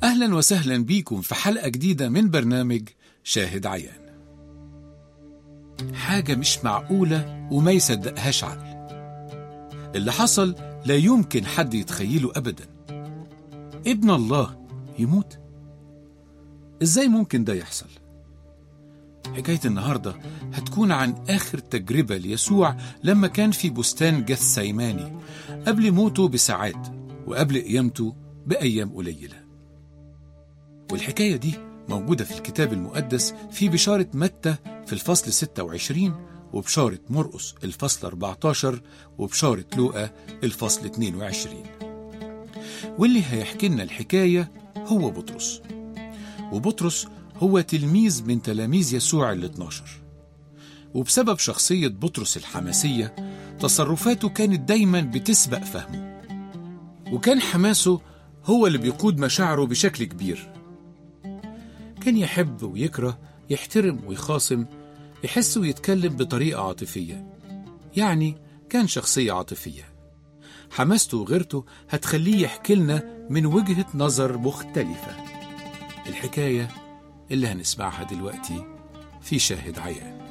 أهلا وسهلا بيكم في حلقة جديدة من برنامج شاهد عيان حاجة مش معقولة وما يصدقهاش عقل اللي حصل لا يمكن حد يتخيله أبدا ابن الله يموت إزاي ممكن ده يحصل؟ حكاية النهاردة هتكون عن آخر تجربة ليسوع لما كان في بستان جثيماني قبل موته بساعات وقبل قيامته بأيام قليلة والحكاية دي موجودة في الكتاب المقدس في بشارة متى في الفصل 26 وبشارة مرقس الفصل 14 وبشارة لوقا الفصل 22 واللي هيحكي لنا الحكاية هو بطرس وبطرس هو تلميذ من تلاميذ يسوع ال 12 وبسبب شخصية بطرس الحماسية تصرفاته كانت دايما بتسبق فهمه وكان حماسه هو اللي بيقود مشاعره بشكل كبير كان يحب ويكره يحترم ويخاصم يحس ويتكلم بطريقة عاطفية يعني كان شخصية عاطفية حماسته وغيرته هتخليه يحكي لنا من وجهة نظر مختلفة الحكاية اللي هنسمعها دلوقتي في شاهد عيان